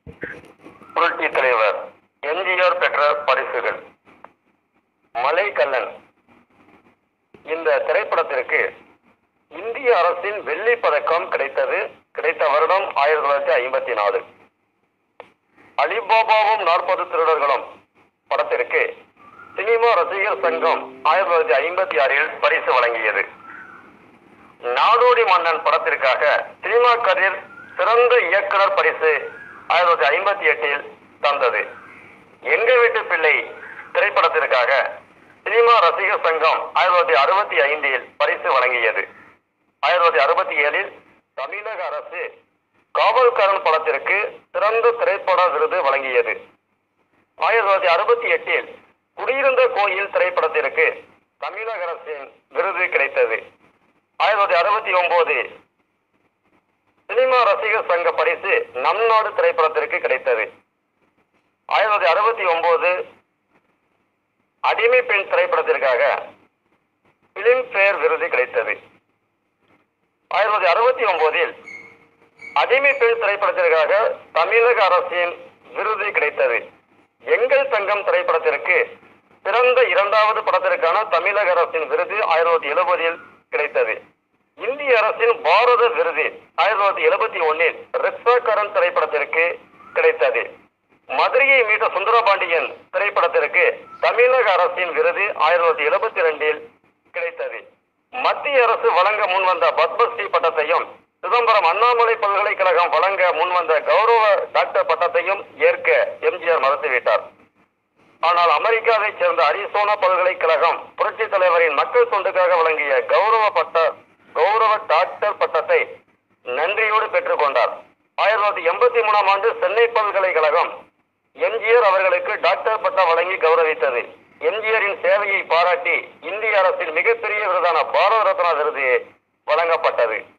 புரட்சி தலைவர் எம்ஜிஆர் பெற்ற பரிசுகள் மலைக்கல்லன் இந்த திரைப்படத்திற்கு இந்திய அரசின் வெள்ளி பதக்கம் கிடைத்தது கிடைத்த வருடம் ஆயிரத்தி தொள்ளாயிரத்தி ஐம்பத்தி நாலு அலிபாபாவும் நாற்பது திருடர்களும் படத்திற்கு சினிமா ரசிகர் சங்கம் ஆயிரத்தி தொள்ளாயிரத்தி ஐம்பத்தி ஆறில் பரிசு வழங்கியது நாடோடி மன்னன் படத்திற்காக சினிமா கதிர் சிறந்த இயக்குனர் பரிசு ஆயிரத்தி தொள்ளாயிரத்தி ஐம்பத்தி எட்டில் தந்தது எங்க வீட்டு பிள்ளை திரைப்படத்திற்காக சினிமா ரசிகர் சங்கம் ஆயிரத்தி தொள்ளாயிரத்தி அறுபத்தி ஐந்தில் பரிசு வழங்கியது ஆயிரத்தி தொள்ளாயிரத்தி அறுபத்தி ஏழில் தமிழக அரசு காவல்காரன் படத்திற்கு சிறந்த திரைப்பட விருது வழங்கியது ஆயிரத்தி தொள்ளாயிரத்தி அறுபத்தி எட்டில் குடியிருந்த கோயில் திரைப்படத்திற்கு தமிழக அரசின் விருது கிடைத்தது ஆயிரத்தி தொள்ளாயிரத்தி அறுபத்தி ஒன்பது சினிமா ரசிகர் சங்க பரிசு நம் நாடு திரைப்படத்திற்கு கிடைத்தது ஆயிரத்தி தொள்ளாயிரத்தி அறுபத்தி ஒன்பது அடிமை பெண் திரைப்படத்திற்காக பிலிம்பேர் விருது கிடைத்தது ஆயிரத்தி தொள்ளாயிரத்தி அறுபத்தி ஒன்பதில் அடிமை பெண் திரைப்படத்திற்காக தமிழக அரசின் விருது கிடைத்தது எங்கள் தங்கம் திரைப்படத்திற்கு சிறந்த இரண்டாவது படத்திற்கான தமிழக அரசின் விருது ஆயிரத்தி தொள்ளாயிரத்தி எழுபதில் கிடைத்தது இந்திய அரசின் பாரத விருது ஆயிரத்தி தொள்ளாயிரத்தி எழுபத்தி ஒன்னில் ரிக்ஷாக்காரன் திரைப்படத்திற்கு கிடைத்தது மதுரையை மீட்ட சுந்தரபாண்டியன் திரைப்படத்திற்கு தமிழக அரசின் விருது ஆயிரத்தி தொள்ளாயிரத்தி எழுபத்தி ரெண்டில் கிடைத்தது மத்திய அரசு வழங்க முன்வந்த பத்மஸ்ரீ பட்டத்தையும் சிதம்பரம் அண்ணாமலை பல்கலைக்கழகம் வழங்க முன்வந்த கௌரவ டாக்டர் பட்டத்தையும் ஏற்க எம்ஜிஆர் மறுத்துவிட்டார் ஆனால் அமெரிக்காவைச் சேர்ந்த அரிசோனா பல்கலைக்கழகம் புரட்சி தலைவரின் மக்கள் தொண்டுக்காக வழங்கிய கௌரவ பட்ட கௌரவ டாக்டர் பட்டத்தை நன்றியோடு பெற்றுக்கொண்டார் ஆயிரத்தி தொள்ளாயிரத்தி எண்பத்தி மூணாம் ஆண்டு சென்னை பல்கலைக்கழகம் எம்ஜிஆர் அவர்களுக்கு டாக்டர் பட்டம் வழங்கி கௌரவித்தது எம்ஜிஆரின் சேவையை பாராட்டி இந்திய அரசின் மிகப்பெரிய விருதான பாரத ரத்னா விருது வழங்கப்பட்டது